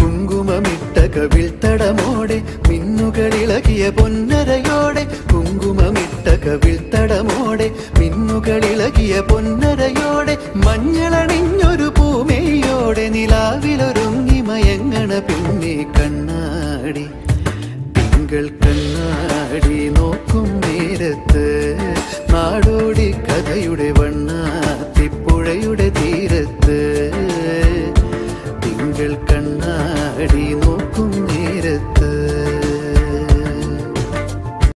കുങ്കുമമിട്ട കവിൾത്തടമോടെ മിന്നുകളിളകിയ പൊന്നരയോടെ കുങ്കുമമിട്ട കവിൾത്തടമോടെ മിന്നുകളിളകിയ പൊന്നരയോടെ മഞ്ഞളണിഞ്ഞൊരു പൂമേയോടെ നിലാവിലൊരുങ്ങി മയങ്ങണ പിന്നെ കണ്ണാടി തിങ്കൾ കണ്ണാടി നോക്കും നേരത്ത് നാടോടി കഥയുടെ വണ്ണാത്തിപ്പുഴയുടെ